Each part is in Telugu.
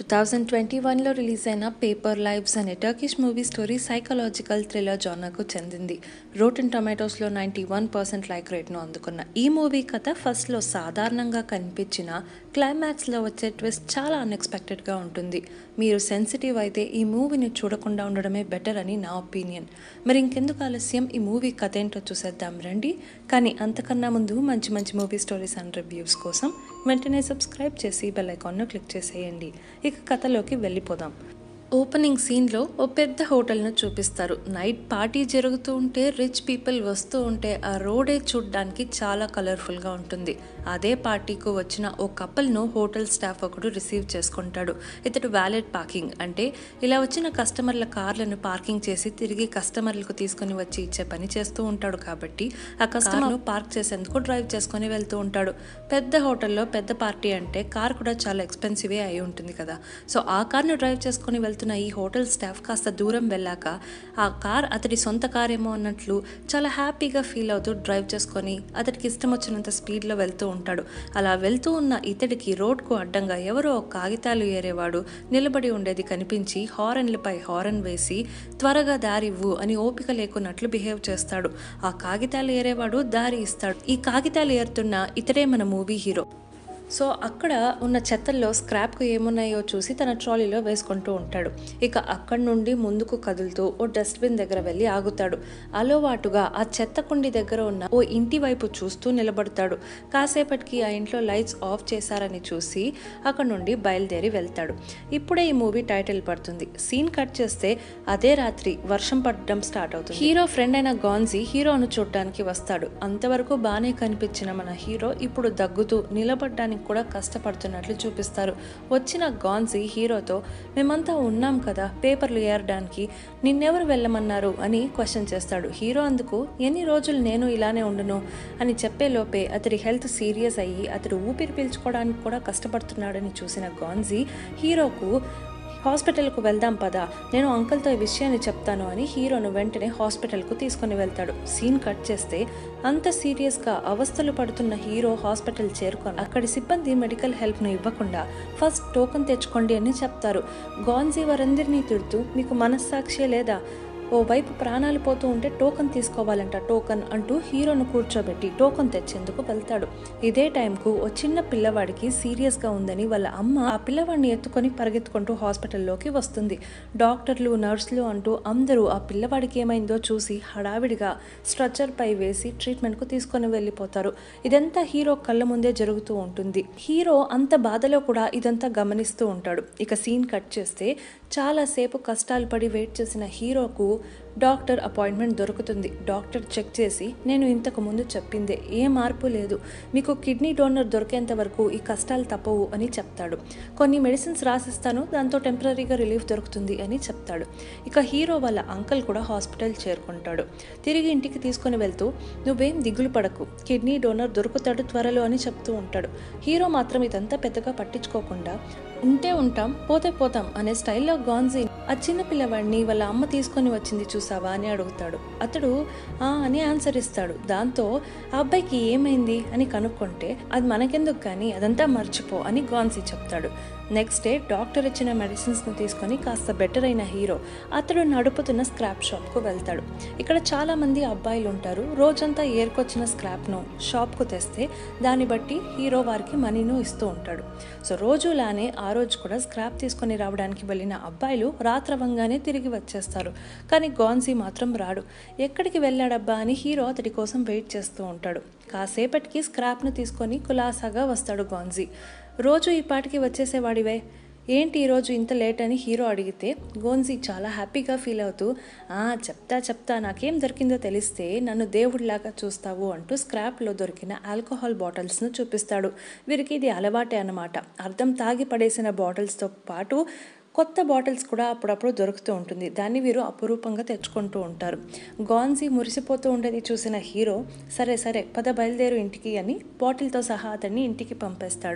థౌజండ్ ట్వంటీ వన్లో రిలీజ్ అయిన పేపర్ లైవ్స్ అనే Turkish movie story psychological thriller జానర్కు చెందింది రోటన్ టొమాటోస్లో నైంటీ వన్ పర్సెంట్ లైక్ రేట్ను అందుకున్న ఈ మూవీ కథ ఫస్ట్లో సాధారణంగా కనిపించిన క్లైమాక్స్లో వచ్చే ట్విస్ట్ చాలా అన్ఎక్స్పెక్టెడ్గా ఉంటుంది మీరు సెన్సిటివ్ అయితే ఈ మూవీని చూడకుండా ఉండడమే బెటర్ అని నా ఒపీనియన్ మరి ఇంకెందుకు ఆలస్యం ఈ మూవీ కథ ఏంటో చూసేద్దాం రండి కానీ అంతకన్నా ముందు మంచి మంచి మూవీ స్టోరీస్ అండ్ రివ్యూస్ కోసం వెంటనే సబ్స్క్రైబ్ చేసి బెల్ ఐకాన్ను క్లిక్ చేసేయండి ఇక కథలోకి వెళ్ళిపోదాం ఓపెనింగ్ సీన్లో ఓ పెద్ద హోటల్ను చూపిస్తారు నైట్ పార్టీ జరుగుతూ ఉంటే రిచ్ పీపుల్ వస్తూ ఉంటే ఆ రోడే చూడడానికి చాలా కలర్ఫుల్గా ఉంటుంది అదే పార్టీకు వచ్చిన ఓ కపుల్ను హోటల్ స్టాఫ్ ఒకడు రిసీవ్ చేసుకుంటాడు ఇతడు వ్యాలెట్ పార్కింగ్ అంటే ఇలా వచ్చిన కస్టమర్ల కార్లను పార్కింగ్ చేసి తిరిగి కస్టమర్లకు తీసుకుని వచ్చి ఇచ్చే పని చేస్తూ ఉంటాడు కాబట్టి ఆ కస్టమర్ పార్క్ చేసేందుకు డ్రైవ్ చేసుకొని వెళ్తూ ఉంటాడు పెద్ద హోటల్లో పెద్ద పార్టీ అంటే కార్ కూడా చాలా ఎక్స్పెన్సివే అయి ఉంటుంది కదా సో ఆ కార్ను డ్రైవ్ చేసుకొని వెళ్తున్న ఈ హోటల్ స్టాఫ్ కాస్త దూరం వెళ్ళాక ఆ కార్ అతడి సొంత కార్ ఏమో అన్నట్లు చాలా హ్యాపీగా ఫీల్ అవుతూ డ్రైవ్ చేసుకొని అతడికి ఇష్టం వచ్చినంత స్పీడ్లో వెళ్తూ ఉంటాడు అలా వెళ్తూ ఉన్న ఇతడికి రోడ్కు అడ్డంగా ఎవరో ఒక కాగితాలు ఏరేవాడు నిలబడి ఉండేది కనిపించి హారన్లపై హారన్ వేసి త్వరగా దారి ఇవ్వు అని ఓపిక లేకున్నట్లు బిహేవ్ చేస్తాడు ఆ కాగితాలు ఏరేవాడు దారి ఇస్తాడు ఈ కాగితాలు ఏరుతున్న ఇతడే మన మూవీ హీరో సో అక్కడ ఉన్న చెత్తల్లో స్క్రాప్కు ఏమున్నాయో చూసి తన ట్రాలీలో వేసుకుంటూ ఉంటాడు ఇక అక్కడి నుండి ముందుకు కదులుతూ ఓ డస్ట్బిన్ దగ్గర వెళ్ళి ఆగుతాడు అలోవాటుగా ఆ చెత్త కుండి దగ్గర ఉన్న ఓ ఇంటి వైపు చూస్తూ నిలబడతాడు కాసేపటికి ఆ ఇంట్లో లైట్స్ ఆఫ్ చేశారని చూసి అక్కడ నుండి బయలుదేరి వెళ్తాడు ఇప్పుడే ఈ మూవీ టైటిల్ పడుతుంది సీన్ కట్ చేస్తే అదే రాత్రి వర్షం పడడం స్టార్ట్ అవుతుంది హీరో ఫ్రెండ్ అయిన గాన్జీ హీరోను చూడడానికి వస్తాడు అంతవరకు బాగానే కనిపించిన మన హీరో ఇప్పుడు దగ్గుతూ నిలబడడానికి కూడా కష్టపడుతున్నట్లు చూపిస్తారు వచ్చిన గాన్జీ హీరోతో మేమంతా ఉన్నాం కదా పేపర్లు ఏరడానికి నిన్నెవరు వెళ్ళమన్నారు అని క్వశ్చన్ చేస్తాడు హీరో అందుకు ఎన్ని రోజులు నేను ఇలానే ఉండును అని చెప్పే లోపే అతడి హెల్త్ సీరియస్ అయ్యి అతడు ఊపిరి పీల్చుకోవడానికి కూడా కష్టపడుతున్నాడని చూసిన గాన్జీ హీరోకు హాస్పిటల్కు వెళ్దాం పదా నేను అంకుల్తో ఈ విషయాన్ని చెప్తాను అని హీరోను వెంటనే హాస్పిటల్కు తీసుకుని వెళ్తాడు సీన్ కట్ చేస్తే అంత సీరియస్గా అవస్థలు పడుతున్న హీరో హాస్పిటల్ చేరుకొని అక్కడి సిబ్బంది మెడికల్ హెల్ప్ను ఇవ్వకుండా ఫస్ట్ టోకన్ తెచ్చుకోండి అని చెప్తారు గాన్జీ వారందరినీ తిడుతూ మీకు మనస్సాక్షే లేదా ఓ వైపు ప్రాణాలు పోతూ ఉంటే టోకన్ తీసుకోవాలంట టోకన్ అంటూ హీరోను కూర్చోబెట్టి టోకన్ తెచ్చేందుకు వెళ్తాడు ఇదే టైంకు ఓ చిన్న పిల్లవాడికి సీరియస్గా ఉందని వాళ్ళ అమ్మ ఆ పిల్లవాడిని ఎత్తుకొని పరిగెత్తుకుంటూ హాస్పిటల్లోకి వస్తుంది డాక్టర్లు నర్సులు అంటూ అందరూ ఆ పిల్లవాడికి ఏమైందో చూసి హడావిడిగా స్ట్రక్చర్ పై వేసి ట్రీట్మెంట్కు తీసుకొని వెళ్ళిపోతారు ఇదంతా హీరో కళ్ళ ముందే జరుగుతూ ఉంటుంది హీరో అంత బాధలో కూడా ఇదంతా గమనిస్తూ ఉంటాడు ఇక సీన్ కట్ చేస్తే చాలాసేపు కష్టాలు పడి వెయిట్ చేసిన హీరోకు డాక్టర్ అపాయింట్మెంట్ దొరుకుతుంది డాక్టర్ చెక్ చేసి నేను ఇంతకు ముందు చెప్పిందే ఏ మార్పు లేదు మీకు కిడ్నీ డోనర్ దొరికేంత వరకు ఈ కష్టాలు తప్పవు అని చెప్తాడు కొన్ని మెడిసిన్స్ రాసిస్తాను దాంతో టెంపరీగా రిలీఫ్ దొరుకుతుంది అని చెప్తాడు ఇక హీరో వాళ్ళ అంకల్ కూడా హాస్పిటల్ చేరుకుంటాడు తిరిగి ఇంటికి తీసుకొని వెళ్తూ నువ్వేం దిగులు పడకు కిడ్నీ డోనర్ దొరుకుతాడు త్వరలో అని చెప్తూ ఉంటాడు హీరో మాత్రం ఇదంతా పెద్దగా పట్టించుకోకుండా ఉంటే ఉంటాం పోతే పోతాం అనే స్టైల్లో గాన్జీ ఆ చిన్న పిల్లవాడిని వాళ్ళ అమ్మ తీసుకొని వచ్చింది చూసావా అని అడుగుతాడు అతడు ఆ అని ఆన్సర్ ఇస్తాడు దాంతో ఆ అబ్బాయికి ఏమైంది అని కనుక్కుంటే అది మనకెందుకు కానీ అదంతా మర్చిపో అని గాన్సీ చెప్తాడు నెక్స్ట్ డే డాక్టర్ ఇచ్చిన మెడిసిన్స్ను తీసుకొని కాస్త బెటర్ అయిన హీరో అతడు నడుపుతున్న స్క్రాప్ షాప్కు వెళ్తాడు ఇక్కడ చాలామంది అబ్బాయిలు ఉంటారు రోజంతా ఏర్కొచ్చిన స్క్రాప్ను షాప్కు తెస్తే దాన్ని బట్టి హీరో వారికి మనీను ఇస్తూ ఉంటాడు సో రోజులానే ఆ రోజు కూడా స్క్రాప్ తీసుకొని రావడానికి వెళ్ళిన అబ్బాయిలు రాత్రవంగానే తిరిగి వచ్చేస్తారు కానీ గాన్సీ మాత్రం రాడు ఎక్కడికి వెళ్ళాడబ్బా అని హీరో అతడి కోసం వెయిట్ చేస్తూ ఉంటాడు కాసేపటికి స్క్రాప్ను తీసుకొని కులాసాగా వస్తాడు గాన్జీ రోజు ఈ పాటికి వచ్చేసేవాడివే ఏంటి ఈరోజు ఇంత లేట్ అని హీరో అడిగితే గోన్జీ చాలా హ్యాపీగా ఫీల్ అవుతూ ఆ చెప్తా చెప్తా నాకేం దొరికిందో తెలిస్తే నన్ను దేవుడిలాగా చూస్తావు అంటూ స్క్రాప్లో దొరికిన ఆల్కహాల్ బాటిల్స్ను చూపిస్తాడు వీరికి ఇది అలవాటే అన్నమాట అర్థం తాగి పడేసిన బాటిల్స్తో పాటు కొత్త బాటిల్స్ కూడా అప్పుడప్పుడు దొరుకుతూ ఉంటుంది దాన్ని వీరు అపురూపంగా తెచ్చుకుంటూ ఉంటారు గాన్జీ మురిసిపోతూ ఉండేది చూసిన హీరో సరే సరే పద బయలుదేరు ఇంటికి అని బాటిల్తో సహా అతన్ని ఇంటికి పంపేస్తాడు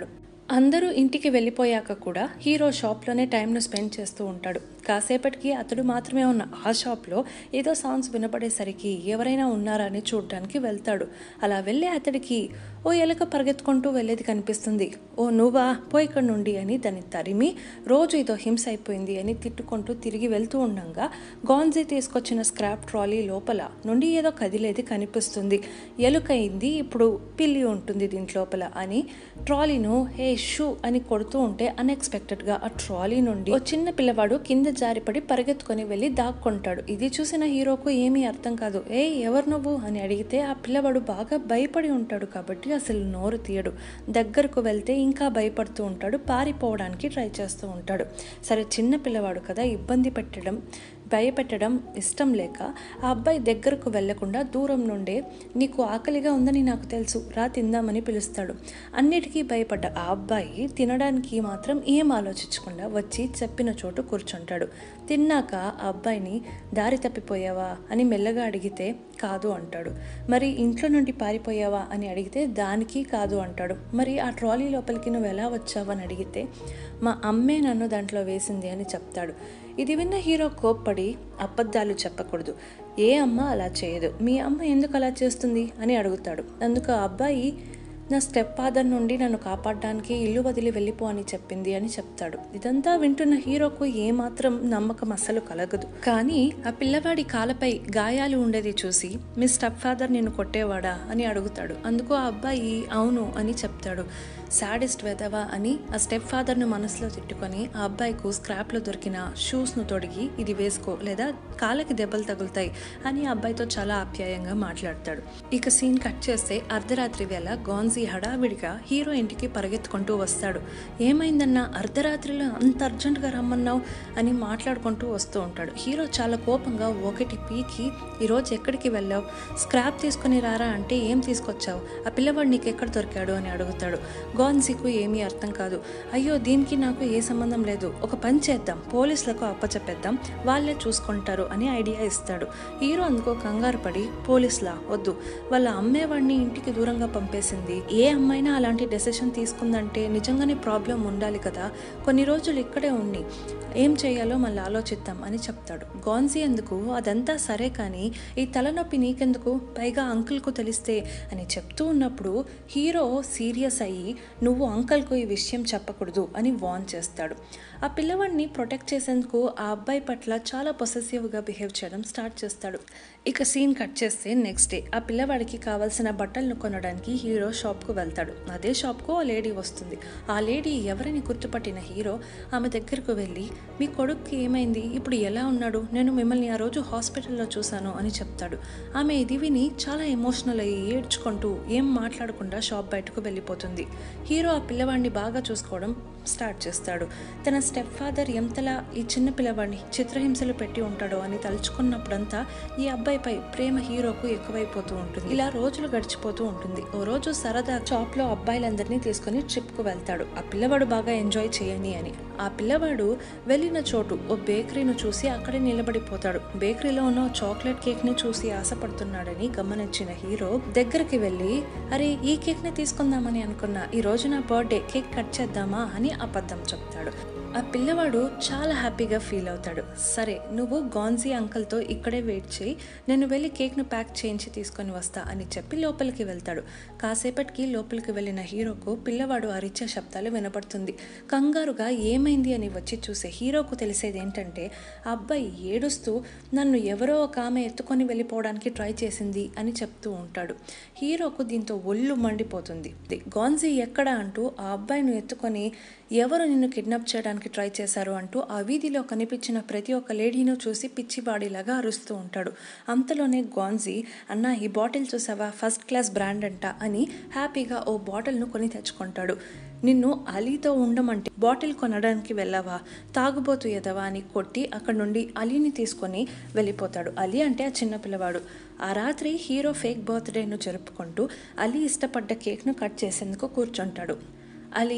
అందరూ ఇంటికి వెళ్ళిపోయాక కూడా హీరో షాప్లోనే టైంను స్పెండ్ చేస్తూ ఉంటాడు కాసేపటికి అతడు మాత్రమే ఉన్న ఆ షాప్లో ఏదో సౌండ్స్ వినపడేసరికి ఎవరైనా ఉన్నారా అని చూడడానికి వెళ్తాడు అలా వెళ్ళే అతడికి ఓ ఎలుక పరిగెత్తుకుంటూ వెళ్ళేది కనిపిస్తుంది ఓ నువ్వా పో ఇక్కడ నుండి అని దాన్ని తరిమి రోజు ఇదో హింస అయిపోయింది అని తిట్టుకుంటూ తిరిగి వెళ్తూ ఉండగా గాన్జీ తీసుకొచ్చిన స్క్రాప్ ట్రాలీ లోపల నుండి ఏదో కదిలేది కనిపిస్తుంది ఎలుక అయింది ఇప్పుడు పిల్లి ఉంటుంది దీంట్లోపల అని ట్రాలీను హే షూ అని కొడుతూ ఉంటే అన్ఎక్స్పెక్టెడ్గా ఆ ట్రాలీ నుండి ఓ చిన్న పిల్లవాడు కింద జారిపడి పరిగెత్తుకొని వెళ్ళి దాక్కుంటాడు ఇది చూసిన హీరోకు ఏమీ అర్థం కాదు ఏ ఎవరు నువ్వు అని అడిగితే ఆ పిల్లవాడు బాగా భయపడి ఉంటాడు కాబట్టి అసలు నోరు తీయడు దగ్గరకు వెళ్తే ఇంకా భయపడుతూ ఉంటాడు పారిపోవడానికి ట్రై చేస్తూ ఉంటాడు సరే చిన్న పిల్లవాడు కదా ఇబ్బంది పెట్టడం భయపెట్టడం ఇష్టం లేక ఆ అబ్బాయి దగ్గరకు వెళ్లకుండా దూరం నుండే నీకు ఆకలిగా ఉందని నాకు తెలుసు రా తిందామని పిలుస్తాడు అన్నిటికీ భయపడ్డ ఆ అబ్బాయి తినడానికి మాత్రం ఏం ఆలోచించకుండా వచ్చి చెప్పిన చోటు కూర్చుంటాడు తిన్నాక ఆ అబ్బాయిని దారి తప్పిపోయావా అని మెల్లగా అడిగితే కాదు అంటాడు మరి ఇంట్లో నుండి పారిపోయావా అని అడిగితే దానికి కాదు అంటాడు మరి ఆ ట్రాలీ లోపలికి నువ్వు ఎలా వచ్చావు అని అడిగితే మా అమ్మే నన్ను దాంట్లో వేసింది అని చెప్తాడు ఇది విన్న హీరో కోప్పడి అబద్ధాలు చెప్పకూడదు ఏ అమ్మ అలా చేయదు మీ అమ్మ ఎందుకు అలా చేస్తుంది అని అడుగుతాడు అందుకు ఆ అబ్బాయి నా స్టెప్ ఫాదర్ నుండి నన్ను కాపాడడానికి ఇల్లు వదిలి వెళ్ళిపో అని చెప్పింది అని చెప్తాడు ఇదంతా వింటున్న హీరోకు ఏమాత్రం నమ్మకం అస్సలు కలగదు కానీ ఆ పిల్లవాడి కాలపై గాయాలు ఉండేది చూసి మీ స్టెప్ ఫాదర్ నిన్ను కొట్టేవాడా అని అడుగుతాడు అందుకు ఆ అబ్బాయి అవును అని చెప్తాడు సాడెస్ట్ వెదవా అని ఆ స్టెప్ ఫాదర్ను మనసులో తిట్టుకొని ఆ అబ్బాయికు స్క్రాప్లో దొరికిన షూస్ను తొడిగి ఇది వేసుకో లేదా కాళ్ళకి దెబ్బలు తగులుతాయి అని ఆ అబ్బాయితో చాలా ఆప్యాయంగా మాట్లాడతాడు ఇక సీన్ కట్ చేస్తే అర్ధరాత్రి వేళ గాన్జీ హడావిడిగా హీరో ఇంటికి పరిగెత్తుకుంటూ వస్తాడు ఏమైందన్నా అర్ధరాత్రిలో అంత అర్జెంటుగా రమ్మన్నావు అని మాట్లాడుకుంటూ వస్తూ ఉంటాడు హీరో చాలా కోపంగా ఒకటి పీకి ఈరోజు ఎక్కడికి వెళ్ళావు స్క్రాప్ తీసుకుని రారా అంటే ఏం తీసుకొచ్చావు ఆ పిల్లవాడు నీకు ఎక్కడ దొరికాడు అని అడుగుతాడు గాన్జీకు ఏమీ అర్థం కాదు అయ్యో దీనికి నాకు ఏ సంబంధం లేదు ఒక పని చేద్దాం పోలీసులకు అప్పచెప్పేద్దాం వాళ్ళే చూసుకుంటారు అని ఐడియా ఇస్తాడు హీరో అందుకో కంగారు పడి పోలీసులా వద్దు వాళ్ళ అమ్మేవాడిని ఇంటికి దూరంగా పంపేసింది ఏ అమ్మాయినా అలాంటి డెసిషన్ తీసుకుందంటే నిజంగానే ప్రాబ్లం ఉండాలి కదా కొన్ని రోజులు ఇక్కడే ఉండి ఏం చేయాలో మళ్ళీ ఆలోచిద్దాం అని చెప్తాడు గాన్జీ ఎందుకు అదంతా సరే కానీ ఈ తలనొప్పి నీకెందుకు పైగా అంకుల్కు తెలిస్తే అని చెప్తూ ఉన్నప్పుడు హీరో సీరియస్ అయ్యి నువ్వు అంకల్కు ఈ విషయం చెప్పకూడదు అని వార్న్ చేస్తాడు ఆ పిల్లవాడిని ప్రొటెక్ట్ చేసేందుకు ఆ అబ్బాయి పట్ల చాలా పొసెసివ్గా బిహేవ్ చేయడం స్టార్ట్ చేస్తాడు ఇక సీన్ కట్ చేస్తే నెక్స్ట్ డే ఆ పిల్లవాడికి కావాల్సిన బట్టలను కొనడానికి హీరో షాప్కు వెళ్తాడు అదే షాప్కు ఆ లేడీ వస్తుంది ఆ లేడీ ఎవరిని గుర్తుపట్టిన హీరో ఆమె దగ్గరకు వెళ్ళి మీ కొడుక్కి ఏమైంది ఇప్పుడు ఎలా ఉన్నాడు నేను మిమ్మల్ని ఆ రోజు హాస్పిటల్లో చూశాను అని చెప్తాడు ఆమె ఇది విని చాలా ఎమోషనల్ అయ్యి ఏడ్చుకుంటూ ఏం మాట్లాడకుండా షాప్ బయటకు వెళ్ళిపోతుంది హీరో ఆ పిల్లవాడిని బాగా చూసుకోవడం స్టార్ట్ చేస్తాడు తన స్టెప్ ఫాదర్ ఎంతలా ఈ చిన్న పిల్లవాడిని చిత్రహింసలు పెట్టి ఉంటాడో అని తలుచుకున్నప్పుడంతా ఈ అబ్బాయిపై ప్రేమ హీరోకు ఎక్కువైపోతూ ఉంటుంది ఇలా రోజులు గడిచిపోతూ ఉంటుంది ఓ రోజు సరదా షాప్ లో అబ్బాయిలందరినీ తీసుకుని ట్రిప్ కు వెళ్తాడు ఆ పిల్లవాడు బాగా ఎంజాయ్ చేయని అని ఆ పిల్లవాడు వెళ్ళిన చోటు ఓ బేకరీను చూసి అక్కడే నిలబడిపోతాడు బేకరీలో ఉన్న ఓ చాక్లెట్ కేక్ ని చూసి ఆశపడుతున్నాడని గమనించిన హీరో దగ్గరికి వెళ్ళి అరే ఈ కేక్ ని తీసుకుందామని అనుకున్నా ఈ రోజు నా బర్త్డే కేక్ కట్ చేద్దామా అని అబద్ధం చెప్తాడు ఆ పిల్లవాడు చాలా హ్యాపీగా ఫీల్ అవుతాడు సరే నువ్వు గాన్జీ అంకల్తో ఇక్కడే వెయిట్ చేయి నేను వెళ్ళి కేక్ను ప్యాక్ చేయించి తీసుకొని వస్తా అని చెప్పి లోపలికి వెళ్తాడు కాసేపటికి లోపలికి వెళ్ళిన హీరోకు పిల్లవాడు అరిచే శబ్దాలు వినపడుతుంది కంగారుగా ఏమైంది అని వచ్చి చూసే హీరోకు తెలిసేది ఏంటంటే ఆ అబ్బాయి ఏడుస్తూ నన్ను ఎవరో ఒక ఆమె ఎత్తుకొని వెళ్ళిపోవడానికి ట్రై చేసింది అని చెప్తూ ఉంటాడు హీరోకు దీంతో ఒళ్ళు మండిపోతుంది గాన్జీ ఎక్కడ అంటూ ఆ అబ్బాయిను ఎత్తుకొని ఎవరు నిన్ను కిడ్నాప్ చేయడానికి ట్రై చేశారు అంటూ ఆ వీధిలో కనిపించిన ప్రతి ఒక్క లేడీను చూసి పిచ్చివాడిలాగా అరుస్తూ ఉంటాడు అంతలోనే గాన్జీ అన్న ఈ బాటిల్ చూసావా ఫస్ట్ క్లాస్ బ్రాండ్ అంట అని హ్యాపీగా ఓ బాటిల్ను కొని తెచ్చుకుంటాడు నిన్ను అలీతో ఉండమంటే బాటిల్ కొనడానికి వెళ్ళావా తాగుబోతు ఎదవా అని కొట్టి అక్కడ నుండి అలీని తీసుకొని వెళ్ళిపోతాడు అలీ అంటే ఆ చిన్న పిల్లవాడు ఆ రాత్రి హీరో ఫేక్ బర్త్డేను జరుపుకుంటూ అలీ ఇష్టపడ్డ కేక్ను కట్ చేసేందుకు కూర్చుంటాడు అలీ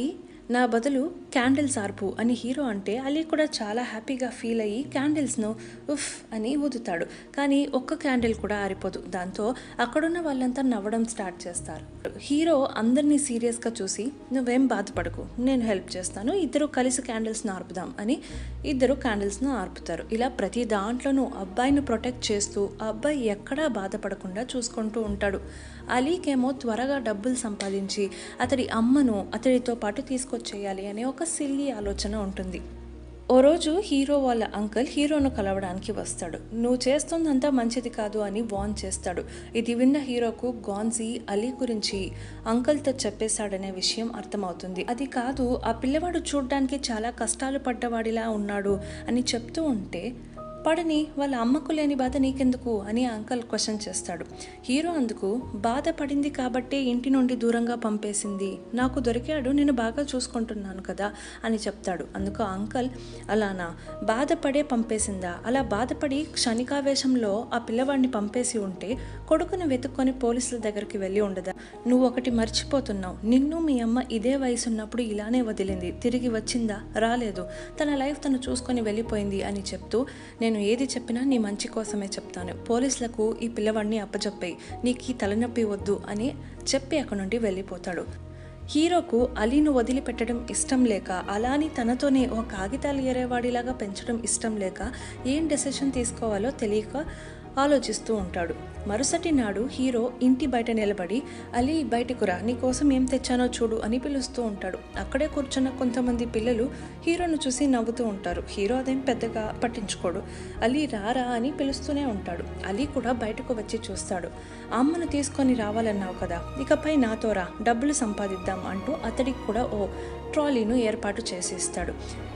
నా బదులు క్యాండిల్స్ ఆర్పు అని హీరో అంటే అలీ కూడా చాలా హ్యాపీగా ఫీల్ అయ్యి క్యాండిల్స్ను ఉఫ్ అని ఊదుతాడు కానీ ఒక్క క్యాండిల్ కూడా ఆరిపోదు దాంతో అక్కడున్న వాళ్ళంతా నవ్వడం స్టార్ట్ చేస్తారు హీరో అందరినీ సీరియస్గా చూసి నువ్వేం బాధపడకు నేను హెల్ప్ చేస్తాను ఇద్దరు కలిసి క్యాండిల్స్ను ఆర్పుదాం అని ఇద్దరు క్యాండిల్స్ను ఆర్పుతారు ఇలా ప్రతి దాంట్లోనూ అబ్బాయిని ప్రొటెక్ట్ చేస్తూ ఆ అబ్బాయి ఎక్కడా బాధపడకుండా చూసుకుంటూ ఉంటాడు అలీకేమో త్వరగా డబ్బులు సంపాదించి అతడి అమ్మను అతడితో పాటు తీసుకొచ్చేయాలి అనే ఒక సిల్లీ ఆలోచన ఉంటుంది ఓ రోజు హీరో వాళ్ళ అంకుల్ హీరోను కలవడానికి వస్తాడు నువ్వు చేస్తుందంతా మంచిది కాదు అని వార్న్ చేస్తాడు ఇది విన్న హీరోకు గాన్జీ అలీ గురించి అంకుల్తో చెప్పేశాడనే విషయం అర్థమవుతుంది అది కాదు ఆ పిల్లవాడు చూడ్డానికి చాలా కష్టాలు పడ్డవాడిలా ఉన్నాడు అని చెప్తూ ఉంటే పడని వాళ్ళ అమ్మకు లేని బాధ నీకెందుకు అని ఆ అంకల్ క్వశ్చన్ చేస్తాడు హీరో అందుకు బాధపడింది కాబట్టే ఇంటి నుండి దూరంగా పంపేసింది నాకు దొరికాడు నేను బాగా చూసుకుంటున్నాను కదా అని చెప్తాడు అందుకు ఆ అంకల్ అలానా బాధపడే పంపేసిందా అలా బాధపడి క్షణికావేశంలో ఆ పిల్లవాడిని పంపేసి ఉంటే కొడుకుని వెతుక్కొని పోలీసుల దగ్గరికి వెళ్ళి ఉండదా నువ్వు ఒకటి మర్చిపోతున్నావు నిన్ను మీ అమ్మ ఇదే వయసు ఉన్నప్పుడు ఇలానే వదిలింది తిరిగి వచ్చిందా రాలేదు తన లైఫ్ తను చూసుకొని వెళ్ళిపోయింది అని చెప్తూ నేను ఏది చెప్పినా నీ మంచి కోసమే చెప్తాను పోలీసులకు ఈ పిల్లవాడిని అప్పచెప్పాయి నీకు ఈ తలనొప్పి వద్దు అని చెప్పి అక్కడి నుండి వెళ్ళిపోతాడు హీరోకు అలీను వదిలిపెట్టడం ఇష్టం లేక అలాని తనతోనే ఓ కాగితాలు ఏరేవాడిలాగా పెంచడం ఇష్టం లేక ఏం డెసిషన్ తీసుకోవాలో తెలియక ఆలోచిస్తూ ఉంటాడు మరుసటి నాడు హీరో ఇంటి బయట నిలబడి అలీ బయటకు రా నీకోసం ఏం తెచ్చానో చూడు అని పిలుస్తూ ఉంటాడు అక్కడే కూర్చున్న కొంతమంది పిల్లలు హీరోను చూసి నవ్వుతూ ఉంటారు హీరో అదేం పెద్దగా పట్టించుకోడు అలీ రారా అని పిలుస్తూనే ఉంటాడు అలీ కూడా బయటకు వచ్చి చూస్తాడు అమ్మను తీసుకొని రావాలన్నావు కదా ఇకపై నాతో రా డబ్బులు సంపాదిద్దాం అంటూ అతడికి కూడా ఓ ట్రాలీను ఏర్పాటు చేసి ఇస్తాడు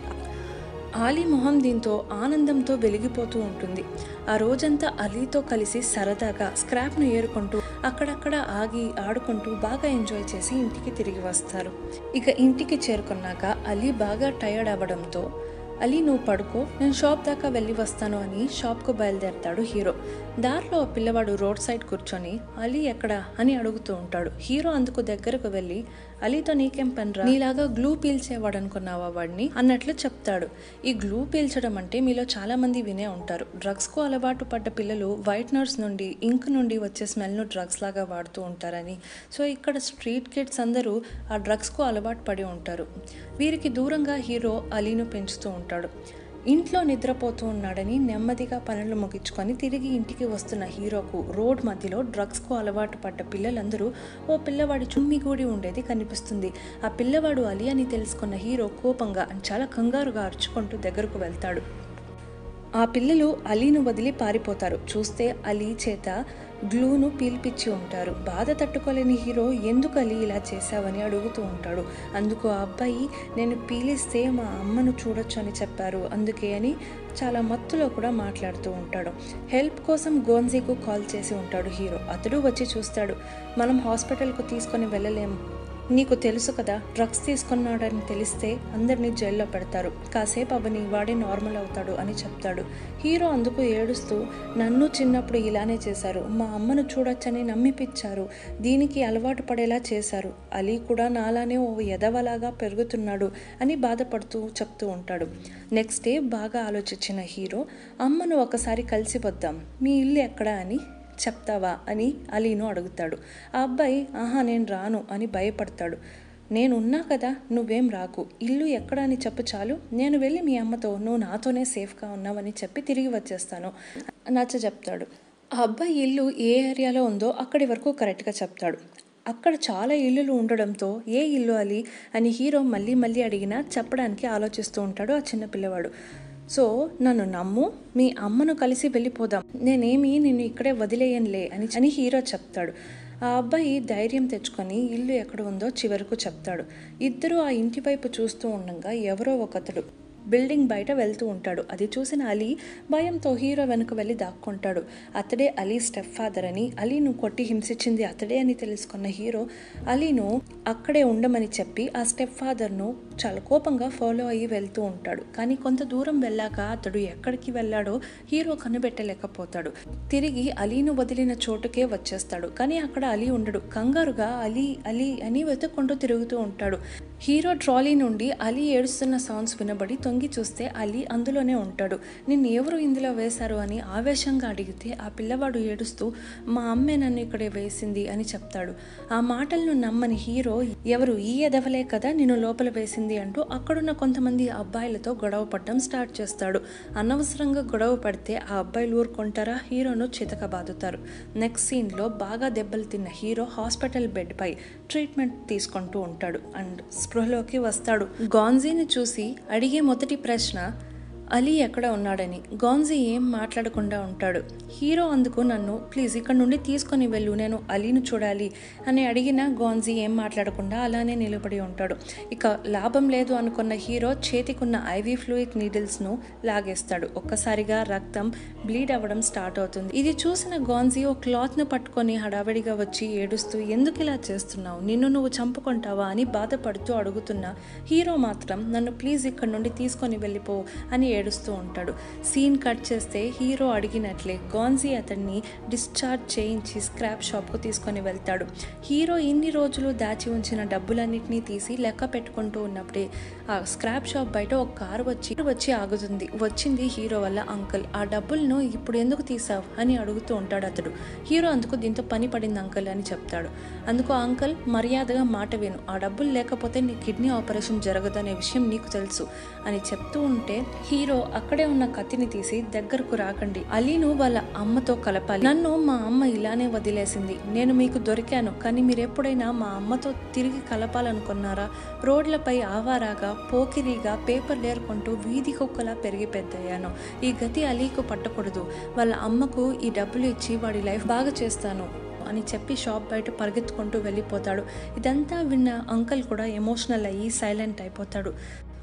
ఆలీ మొహం దీంతో ఆనందంతో వెలిగిపోతూ ఉంటుంది ఆ రోజంతా అలీతో కలిసి సరదాగా స్క్రాప్ను ఏరుకుంటూ అక్కడక్కడ ఆగి ఆడుకుంటూ బాగా ఎంజాయ్ చేసి ఇంటికి తిరిగి వస్తారు ఇక ఇంటికి చేరుకున్నాక అలీ బాగా టయర్డ్ అవ్వడంతో అలీ నువ్వు పడుకో నేను షాప్ దాకా వెళ్ళి వస్తాను అని షాప్కు బయలుదేరతాడు హీరో దారిలో ఆ పిల్లవాడు రోడ్ సైడ్ కూర్చొని అలీ ఎక్కడా అని అడుగుతూ ఉంటాడు హీరో అందుకు దగ్గరకు వెళ్ళి అలీతో నీకేం పనిరా నీలాగా గ్లూ పీల్చేవాడు అనుకున్నావా వాడిని అన్నట్లు చెప్తాడు ఈ గ్లూ పీల్చడం అంటే మీలో చాలా మంది వినే ఉంటారు డ్రగ్స్ కు అలవాటు పడ్డ పిల్లలు వైట్నర్స్ నుండి ఇంక్ నుండి వచ్చే స్మెల్ను డ్రగ్స్ లాగా వాడుతూ ఉంటారని సో ఇక్కడ స్ట్రీట్ కిడ్స్ అందరూ ఆ డ్రగ్స్కు అలవాటు పడి ఉంటారు వీరికి దూరంగా హీరో అలీను పెంచుతూ ఉంటాడు ఇంట్లో నిద్రపోతూ ఉన్నాడని నెమ్మదిగా పనులు ముగించుకొని తిరిగి ఇంటికి వస్తున్న హీరోకు రోడ్ మధ్యలో డ్రగ్స్కు అలవాటు పడ్డ పిల్లలందరూ ఓ పిల్లవాడి చుమ్మిగూడి ఉండేది కనిపిస్తుంది ఆ పిల్లవాడు అలీ అని తెలుసుకున్న హీరో కోపంగా చాలా కంగారుగా అరుచుకుంటూ దగ్గరకు వెళ్తాడు ఆ పిల్లలు అలీను వదిలి పారిపోతారు చూస్తే అలీ చేత గ్లూను పీల్పిచ్చి ఉంటారు బాధ తట్టుకోలేని హీరో ఎందుకు అలీ ఇలా చేశావని అడుగుతూ ఉంటాడు అందుకు ఆ అబ్బాయి నేను పీలిస్తే మా అమ్మను చూడొచ్చు అని చెప్పారు అందుకే అని చాలా మత్తులో కూడా మాట్లాడుతూ ఉంటాడు హెల్ప్ కోసం గోన్జీకు కాల్ చేసి ఉంటాడు హీరో అతడు వచ్చి చూస్తాడు మనం హాస్పిటల్కు తీసుకొని వెళ్ళలేం నీకు తెలుసు కదా డ్రగ్స్ తీసుకున్నాడని తెలిస్తే అందరినీ జైల్లో పెడతారు కాసేపు అవని వాడే నార్మల్ అవుతాడు అని చెప్తాడు హీరో అందుకు ఏడుస్తూ నన్ను చిన్నప్పుడు ఇలానే చేశారు మా అమ్మను చూడొచ్చని నమ్మిపిచ్చారు దీనికి అలవాటు పడేలా చేశారు అలీ కూడా నాలానే ఓ ఎదవలాగా పెరుగుతున్నాడు అని బాధపడుతూ చెప్తూ ఉంటాడు నెక్స్ట్ డే బాగా ఆలోచించిన హీరో అమ్మను ఒకసారి కలిసి వద్దాం మీ ఇల్లు ఎక్కడా అని చెప్తావా అని అలీను అడుగుతాడు ఆ అబ్బాయి ఆహా నేను రాను అని భయపడతాడు నేనున్నా కదా నువ్వేం రాకు ఇల్లు ఎక్కడ అని చెప్పు చాలు నేను వెళ్ళి మీ అమ్మతో నువ్వు నాతోనే సేఫ్గా ఉన్నావని చెప్పి తిరిగి వచ్చేస్తాను నచ్చ చెప్తాడు ఆ అబ్బాయి ఇల్లు ఏ ఏరియాలో ఉందో అక్కడి వరకు కరెక్ట్గా చెప్తాడు అక్కడ చాలా ఇల్లులు ఉండడంతో ఏ ఇల్లు అలి అని హీరో మళ్ళీ మళ్ళీ అడిగినా చెప్పడానికి ఆలోచిస్తూ ఉంటాడు ఆ చిన్న పిల్లవాడు సో నన్ను నమ్ము మీ అమ్మను కలిసి వెళ్ళిపోదాం నేనేమి నిన్ను ఇక్కడే వదిలేయనులే అని అని హీరో చెప్తాడు ఆ అబ్బాయి ధైర్యం తెచ్చుకొని ఇల్లు ఎక్కడ ఉందో చివరకు చెప్తాడు ఇద్దరు ఆ ఇంటి వైపు చూస్తూ ఉండగా ఎవరో ఒకతడు బిల్డింగ్ బయట వెళ్తూ ఉంటాడు అది చూసిన అలీ భయంతో హీరో వెనుక వెళ్ళి దాక్కుంటాడు అతడే అలీ స్టెప్ ఫాదర్ అని అలీను కొట్టి హింసించింది అతడే అని తెలుసుకున్న హీరో అలీను అక్కడే ఉండమని చెప్పి ఆ స్టెప్ ఫాదర్ను చాలా కోపంగా ఫాలో అయ్యి వెళ్తూ ఉంటాడు కానీ కొంత దూరం వెళ్ళాక అతడు ఎక్కడికి వెళ్ళాడో హీరో కనిపెట్టలేకపోతాడు తిరిగి అలీను వదిలిన చోటుకే వచ్చేస్తాడు కానీ అక్కడ అలీ ఉండడు కంగారుగా అలీ అలీ అని వెతుక్కుంటూ తిరుగుతూ ఉంటాడు హీరో ట్రాలీ నుండి అలీ ఏడుస్తున్న సౌండ్స్ వినబడి తొంగి చూస్తే అలీ అందులోనే ఉంటాడు నిన్ను ఎవరు ఇందులో వేశారు అని ఆవేశంగా అడిగితే ఆ పిల్లవాడు ఏడుస్తూ మా అమ్మే నన్ను ఇక్కడే వేసింది అని చెప్తాడు ఆ మాటలను నమ్మని హీరో ఎవరు ఈ ఎదవలే కదా నిన్ను లోపల వేసింది అంటూ అక్కడున్న కొంతమంది అబ్బాయిలతో గొడవ పడడం స్టార్ట్ చేస్తాడు అనవసరంగా గొడవ పడితే ఆ అబ్బాయిలు ఊరుకుంటారా హీరోను చితకబాదుతారు నెక్స్ట్ సీన్లో బాగా దెబ్బలు తిన్న హీరో హాస్పిటల్ బెడ్పై ట్రీట్మెంట్ తీసుకుంటూ ఉంటాడు అండ్ స్పృహలోకి వస్తాడు గాన్జీని చూసి అడిగే మొదటి ప్రశ్న అలీ ఎక్కడ ఉన్నాడని గాన్జీ ఏం మాట్లాడకుండా ఉంటాడు హీరో అందుకు నన్ను ప్లీజ్ ఇక్కడ నుండి తీసుకొని వెళ్ళు నేను అలీను చూడాలి అని అడిగిన గాన్జీ ఏం మాట్లాడకుండా అలానే నిలబడి ఉంటాడు ఇక లాభం లేదు అనుకున్న హీరో చేతికున్న ఐవీ ఫ్లూయిడ్ నీడిల్స్ను లాగేస్తాడు ఒక్కసారిగా రక్తం బ్లీడ్ అవ్వడం స్టార్ట్ అవుతుంది ఇది చూసిన గాన్జీ ఓ క్లాత్ను పట్టుకొని హడావిడిగా వచ్చి ఏడుస్తూ ఎందుకు ఇలా చేస్తున్నావు నిన్ను నువ్వు చంపుకుంటావా అని బాధపడుతూ అడుగుతున్న హీరో మాత్రం నన్ను ప్లీజ్ ఇక్కడ నుండి తీసుకొని వెళ్ళిపో అని ఏడుస్తూ ఉంటాడు సీన్ కట్ చేస్తే హీరో అడిగినట్లే గాన్జీ అతన్ని డిశ్చార్జ్ చేయించి స్క్రాప్ షాప్కు తీసుకొని వెళ్తాడు హీరో ఇన్ని రోజులు దాచి ఉంచిన డబ్బులన్నింటినీ తీసి లెక్క పెట్టుకుంటూ ఉన్నప్పుడే ఆ స్క్రాప్ షాప్ బయట ఒక కారు వచ్చి వచ్చి ఆగుతుంది వచ్చింది హీరో వల్ల అంకుల్ ఆ డబ్బులను ఇప్పుడు ఎందుకు తీసావు అని అడుగుతూ ఉంటాడు అతడు హీరో అందుకు దీంతో పని పడింది అంకుల్ అని చెప్తాడు అందుకు ఆ అంకుల్ మర్యాదగా మాట విను ఆ డబ్బులు లేకపోతే నీ కిడ్నీ ఆపరేషన్ జరగదు అనే విషయం నీకు తెలుసు అని చెప్తూ ఉంటే హీరో అక్కడే ఉన్న కత్తిని తీసి దగ్గరకు రాకండి అలీను వాళ్ళ అమ్మతో కలపాలి నన్ను మా అమ్మ ఇలానే వదిలేసింది నేను మీకు దొరికాను కానీ మీరు ఎప్పుడైనా మా అమ్మతో తిరిగి కలపాలనుకున్నారా రోడ్లపై ఆవారాగా పోకిరిగా పేపర్ లేరుకుంటూ వీధి కుక్కలా పెరిగి పెద్దయ్యాను ఈ గతి అలీకు పట్టకూడదు వాళ్ళ అమ్మకు ఈ డబ్బులు ఇచ్చి వాడి లైఫ్ బాగా చేస్తాను అని చెప్పి షాప్ బయట పరిగెత్తుకుంటూ వెళ్ళిపోతాడు ఇదంతా విన్న అంకల్ కూడా ఎమోషనల్ అయ్యి సైలెంట్ అయిపోతాడు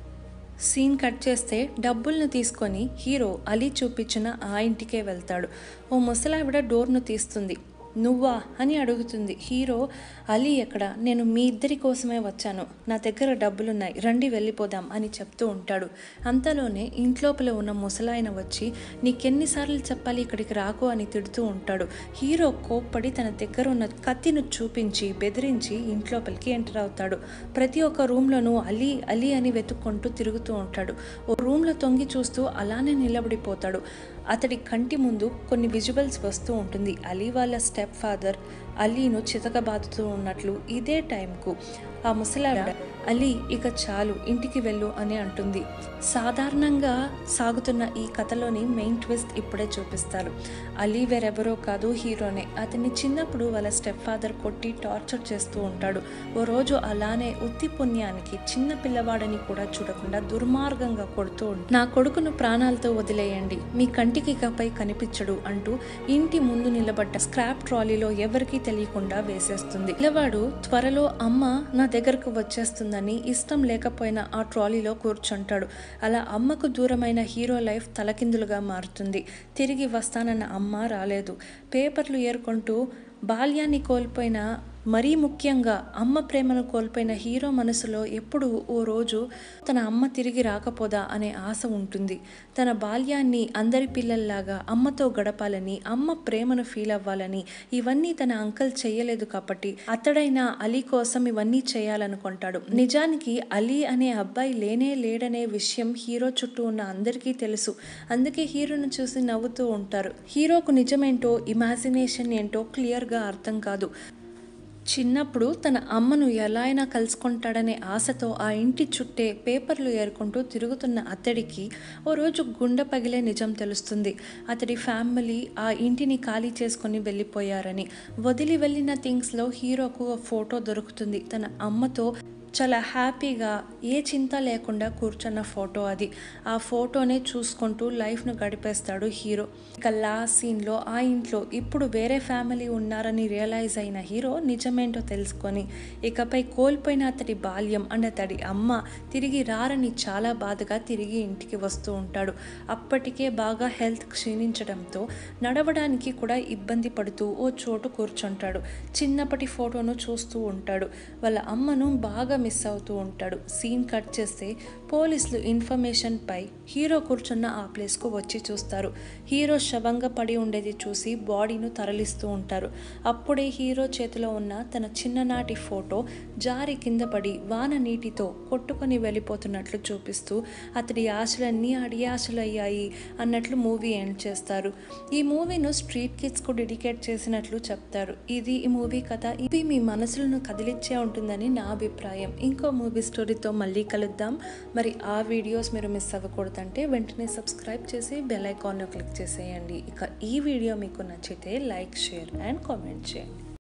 సీన్ కట్ చేస్తే డబ్బుల్ని తీసుకొని హీరో అలీ చూపించిన ఆ ఇంటికే వెళ్తాడు ఓ ముసలావిడ డోర్ను తీస్తుంది నువ్వా అని అడుగుతుంది హీరో అలీ ఎక్కడ నేను మీ ఇద్దరి కోసమే వచ్చాను నా దగ్గర డబ్బులున్నాయి రండి వెళ్ళిపోదాం అని చెప్తూ ఉంటాడు అంతలోనే ఇంట్లోపల ఉన్న ముసలాయన వచ్చి నీకెన్నిసార్లు చెప్పాలి ఇక్కడికి రాకు అని తిడుతూ ఉంటాడు హీరో కోప్పడి తన దగ్గర ఉన్న కత్తిను చూపించి బెదిరించి ఇంట్లోపలికి ఎంటర్ అవుతాడు ప్రతి ఒక్క రూమ్లోనూ అలీ అలీ అని వెతుక్కుంటూ తిరుగుతూ ఉంటాడు ఓ రూమ్లో తొంగి చూస్తూ అలానే నిలబడిపోతాడు అతడి కంటి ముందు కొన్ని విజువల్స్ వస్తూ ఉంటుంది అలీ వాళ్ళ స్టెప్ ఫాదర్ అలీను చితకబాదుతూ ఉన్నట్లు ఇదే టైంకు ఆ ముసలావిడ అలీ ఇక చాలు ఇంటికి వెళ్ళు అని అంటుంది సాధారణంగా సాగుతున్న ఈ కథలోని మెయిన్ ట్విస్ట్ ఇప్పుడే చూపిస్తారు అలీ వేరెవరో కాదు హీరోనే అతన్ని చిన్నప్పుడు వాళ్ళ స్టెప్ ఫాదర్ కొట్టి టార్చర్ చేస్తూ ఉంటాడు ఓ రోజు అలానే ఉత్తి పుణ్యానికి చిన్న పిల్లవాడని కూడా చూడకుండా దుర్మార్గంగా కొడుతూ ఉంటాడు. నా కొడుకును ప్రాణాలతో వదిలేయండి మీ కంటికి ఇకపై కనిపించడు అంటూ ఇంటి ముందు నిలబడ్డ స్క్రాప్ ట్రాలీలో ఎవరికీ తెలియకుండా వేసేస్తుంది పిల్లవాడు త్వరలో అమ్మ నా దగ్గరకు వచ్చేస్తుందని ఇష్టం లేకపోయినా ఆ ట్రాలీలో కూర్చుంటాడు అలా అమ్మకు దూరమైన హీరో లైఫ్ తలకిందులుగా మారుతుంది తిరిగి వస్తానన్న అమ్మ రాలేదు పేపర్లు ఏరుకుంటూ బాల్యాన్ని కోల్పోయిన మరీ ముఖ్యంగా అమ్మ ప్రేమను కోల్పోయిన హీరో మనసులో ఎప్పుడు ఓ రోజు తన అమ్మ తిరిగి రాకపోదా అనే ఆశ ఉంటుంది తన బాల్యాన్ని అందరి పిల్లల్లాగా అమ్మతో గడపాలని అమ్మ ప్రేమను ఫీల్ అవ్వాలని ఇవన్నీ తన అంకల్ చేయలేదు కాబట్టి అతడైనా అలీ కోసం ఇవన్నీ చేయాలనుకుంటాడు నిజానికి అలీ అనే అబ్బాయి లేనే లేడనే విషయం హీరో చుట్టూ ఉన్న అందరికీ తెలుసు అందుకే హీరోను చూసి నవ్వుతూ ఉంటారు హీరోకు నిజమేంటో ఇమాజినేషన్ ఏంటో క్లియర్గా అర్థం కాదు చిన్నప్పుడు తన అమ్మను ఎలా అయినా కలుసుకుంటాడనే ఆశతో ఆ ఇంటి చుట్టే పేపర్లు ఏరుకుంటూ తిరుగుతున్న అతడికి ఓ రోజు గుండె పగిలే నిజం తెలుస్తుంది అతడి ఫ్యామిలీ ఆ ఇంటిని ఖాళీ చేసుకొని వెళ్ళిపోయారని వదిలి వెళ్ళిన థింగ్స్లో హీరోకు ఓ ఫోటో దొరుకుతుంది తన అమ్మతో చాలా హ్యాపీగా ఏ చింత లేకుండా కూర్చున్న ఫోటో అది ఆ ఫోటోనే చూసుకుంటూ లైఫ్ను గడిపేస్తాడు హీరో ఇక లాస్ట్ సీన్లో ఆ ఇంట్లో ఇప్పుడు వేరే ఫ్యామిలీ ఉన్నారని రియలైజ్ అయిన హీరో నిజమేంటో తెలుసుకొని ఇకపై కోల్పోయిన అతడి బాల్యం అండ్ అతడి అమ్మ తిరిగి రారని చాలా బాధగా తిరిగి ఇంటికి వస్తూ ఉంటాడు అప్పటికే బాగా హెల్త్ క్షీణించడంతో నడవడానికి కూడా ఇబ్బంది పడుతూ ఓ చోటు కూర్చుంటాడు చిన్నప్పటి ఫోటోను చూస్తూ ఉంటాడు వాళ్ళ అమ్మను బాగా మిస్ అవుతూ ఉంటాడు సీన్ కట్ చేస్తే పోలీసులు ఇన్ఫర్మేషన్ పై హీరో కూర్చున్న ఆ ప్లేస్కు వచ్చి చూస్తారు హీరో శవంగా పడి ఉండేది చూసి బాడీను తరలిస్తూ ఉంటారు అప్పుడే హీరో చేతిలో ఉన్న తన చిన్ననాటి ఫోటో జారి కింద పడి వాన నీటితో కొట్టుకొని వెళ్ళిపోతున్నట్లు చూపిస్తూ అతడి ఆశలన్నీ అడియాశలు అయ్యాయి అన్నట్లు మూవీ ఎండ్ చేస్తారు ఈ మూవీను స్ట్రీట్ కిడ్స్కు డెడికేట్ చేసినట్లు చెప్తారు ఇది ఈ మూవీ కథ ఇది మీ మనసులను కదిలిచ్చే ఉంటుందని నా అభిప్రాయం ఇంకో మూవీ స్టోరీతో మళ్ళీ కలుద్దాం మరి ఆ వీడియోస్ మీరు మిస్ అవ్వకూడదంటే వెంటనే సబ్స్క్రైబ్ చేసి బెల్ ఐకాన్ను క్లిక్ చేసేయండి ఇక ఈ వీడియో మీకు నచ్చితే లైక్ షేర్ అండ్ కామెంట్ చేయండి